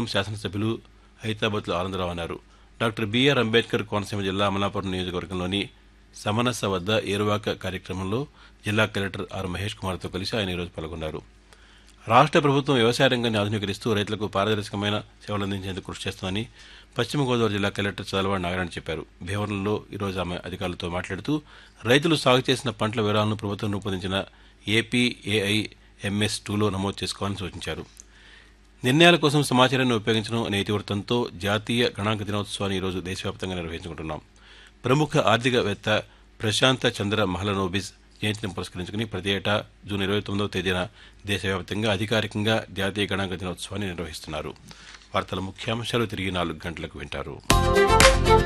శాసనసభ్యులు హైదరాబాద్లో ఆనందరావు అన్నారు డాక్టర్ బిఆర్ అంబేద్కర్ కోనసీమ జిల్లా అమలాపురం నియోజకవర్గంలోని సమనస వద్ద ఏరువాక కార్యక్రమంలో జిల్లా కలెక్టర్ ఆర్ మహేష్ కుమార్తో కలిసి ఆయన ఈరోజు పాల్గొన్నారు రాష్ట్ర ప్రభుత్వం వ్యవసాయ రంగాన్ని ఆధునీకరిస్తూ రైతులకు పారదర్శకమైన సేవలు అందించేందుకు కృషి చేస్తుందని పశ్చిమ గోదావరి జిల్లా కలెక్టర్ చదలవాడి నాగరాణ్ చెప్పారు భీమవరంలో ఈరోజు ఆమె అధికారులతో మాట్లాడుతూ రైతులు సాగు చేసిన పంటల వివరాలను ప్రభుత్వం రూపొందించిన ఏపీఏఐ ఎంఎస్ టూలో నమోదు చేసుకోవాలని సూచించారు నిర్ణయాల కోసం సమాచారాన్ని ఉపయోగించడం అనే ఇతివృత్తంతో జాతీయ గణాంక దినోత్సవాన్ని ఈరోజు దేశవ్యాప్తంగా నిర్వహించుకుంటున్నాం ప్రముఖ ఆర్థికవేత్త ప్రశాంత చంద్ర మహలనోబిస్ జయంతిని పురస్కరించుకుని ప్రతి ఏటా జూన్ ఇరవై తొమ్మిదవ తేదీన దేశవ్యాప్తంగా అధికారికంగా జాతీయ గణాంక దినోత్సవాన్ని నిర్వహిస్తున్నారు వార్తల ముఖ్యాంశాలు తిరిగి నాలుగు గంటలకు వింటారు